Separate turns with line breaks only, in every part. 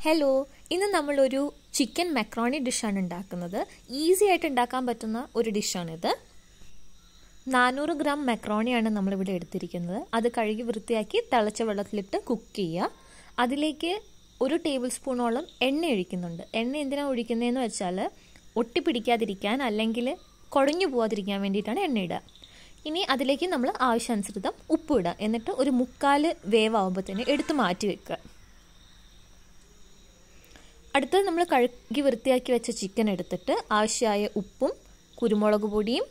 hello ഇന്ന് നമ്മളൊരു chicken macaroni ഡിഷാണ് ഉണ്ടാക്കുന്നത് ഈസി ആയിട്ട് ഉണ്ടാക്കാൻ പറ്റുന്ന ഒരു ഡിഷാണിത് നാനൂറ് ഗ്രാം മെക്രോണിയാണ് നമ്മളിവിടെ എടുത്തിരിക്കുന്നത് അത് കഴുകി വൃത്തിയാക്കി തിളച്ച വെള്ളത്തിലിട്ട് കുക്ക് ചെയ്യുക അതിലേക്ക് ഒരു ടേബിൾ സ്പൂണോളം എണ്ണ ഒഴിക്കുന്നുണ്ട് എണ്ണ എന്തിനാണ് ഒഴിക്കുന്നതെന്ന് വെച്ചാൽ ഒട്ടിപ്പിടിക്കാതിരിക്കാൻ അല്ലെങ്കിൽ കുഴഞ്ഞു പോകാതിരിക്കാൻ വേണ്ടിയിട്ടാണ് എണ്ണ ഇടുക ഇനി അതിലേക്ക് നമ്മൾ ആവശ്യാനുസൃതം ഉപ്പ് ഇടുക എന്നിട്ട് ഒരു മുക്കാൽ വേവാകുമ്പോഴത്തേന് എടുത്ത് മാറ്റി വെക്കുക അടുത്തത് നമ്മൾ കഴുകി വൃത്തിയാക്കി വെച്ച ചിക്കൻ എടുത്തിട്ട് ആവശ്യമായ ഉപ്പും കുരുമുളക് പൊടിയും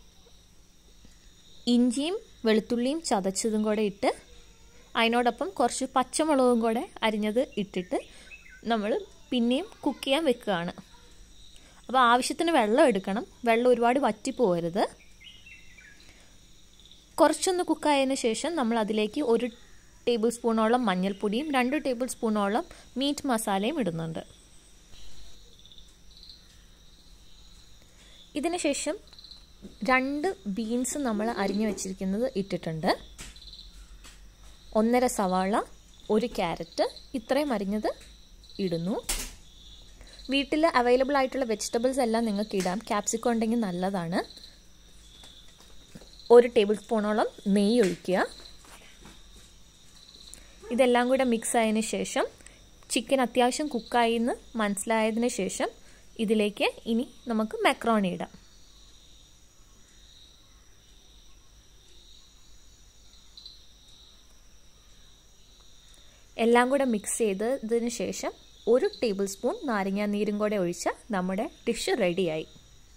ഇഞ്ചിയും വെളുത്തുള്ളിയും ചതച്ചതും കൂടെ ഇട്ട് അതിനോടൊപ്പം കുറച്ച് പച്ചമുളകും കൂടെ അരിഞ്ഞത് ഇട്ടിട്ട് നമ്മൾ പിന്നെയും കുക്ക് ചെയ്യാൻ വെക്കുകയാണ് അപ്പോൾ ആവശ്യത്തിന് വെള്ളം എടുക്കണം വെള്ളം ഒരുപാട് വറ്റിപ്പോകരുത് കുറച്ചൊന്ന് കുക്കായതിന് ശേഷം നമ്മൾ അതിലേക്ക് ഒരു ടേബിൾ സ്പൂണോളം മഞ്ഞൾപ്പൊടിയും രണ്ട് ടേബിൾ സ്പൂണോളം മീറ്റ് മസാലയും ഇടുന്നുണ്ട് ഇതിന് ശേഷം രണ്ട് ബീൻസ് നമ്മൾ അരിഞ്ഞു വെച്ചിരിക്കുന്നത് ഇട്ടിട്ടുണ്ട് ഒന്നര സവാള ഒരു ക്യാരറ്റ് ഇത്രയും അരിഞ്ഞത് ഇടുന്നു വീട്ടിൽ അവൈലബിൾ ആയിട്ടുള്ള വെജിറ്റബിൾസ് എല്ലാം നിങ്ങൾക്ക് ഇടാം ക്യാപ്സിക്കം ഉണ്ടെങ്കിൽ നല്ലതാണ് ഒരു ടേബിൾ സ്പൂണോളം നെയ്യ് ഒഴിക്കുക ഇതെല്ലാം കൂടെ മിക്സ് ആയതിനു ശേഷം ചിക്കൻ അത്യാവശ്യം കുക്കായി എന്ന് മനസ്സിലായതിനു ശേഷം ഇതിലേക്ക് ഇനി നമുക്ക് മെക്രോണി ഇടാം എല്ലാം കൂടെ മിക്സ് ചെയ്തതിന് ശേഷം ഒരു ടേബിൾ സ്പൂൺ നാരങ്ങ നീരും കൂടെ ഒഴിച്ചാൽ നമ്മുടെ ഡിഷ് റെഡിയായി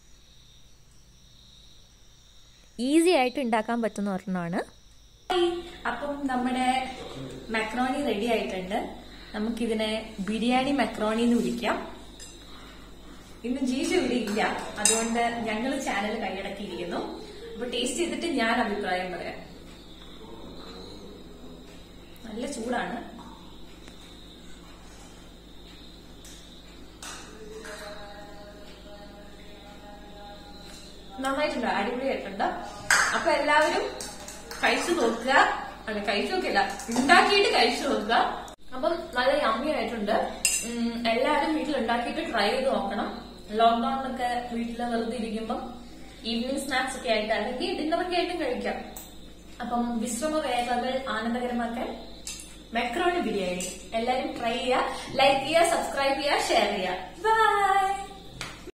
ഈസി ആയിട്ട് ഉണ്ടാക്കാൻ പറ്റുന്ന ഒരെണ്ണമാണ്
അപ്പം നമ്മുടെ മക്രോണി റെഡി ആയിട്ടുണ്ട് നമുക്കിതിനെ ബിരിയാണി മക്രോണി എന്ന് വിളിക്കാം ഇന്ന് ജീജു ഇവിടെ ഇല്ല അതുകൊണ്ട് ഞങ്ങൾ ചാനൽ കൈയടക്കിയിരിക്കുന്നു അപ്പൊ ടേസ്റ്റ് ചെയ്തിട്ട് ഞാൻ അഭിപ്രായം പറയാം നല്ല ചൂടാണ് നന്നായിട്ടുണ്ട് അടിപൊളിയായിട്ടുണ്ട് അപ്പൊ എല്ലാവരും കഴിച്ചു നോക്കുക അല്ല കഴിച്ചു നോക്കില്ല ഉണ്ടാക്കിയിട്ട് കഴിച്ചു നോക്കുക അപ്പം നല്ല യമ്മി ആയിട്ടുണ്ട് ഉം, എല്ലാവരും വീട്ടിൽ ഉണ്ടാക്കിയിട്ട് ട്രൈ ചെയ്ത് നോക്കണം ലോക്ക്ഡൌണിലൊക്കെ വീട്ടിൽ വെറുതെ ഇരിക്കുമ്പം ഈവനിങ് സ്നാക്സ് ഒക്കെ ആയിട്ട് അല്ലെങ്കിൽ ഡിന്നറൊക്കെ ആയിട്ടും കഴിക്കാം അപ്പം വിശ്രമ വേഗതകൾ ആനന്ദകരമാക്കാൻ മെക്രോണി ബിരിയാണി എല്ലാവരും ട്രൈ ചെയ്യുക ലൈക്ക് ചെയ്യുക സബ്സ്ക്രൈബ് ചെയ്യുക ഷെയർ ചെയ്യുക ബൈ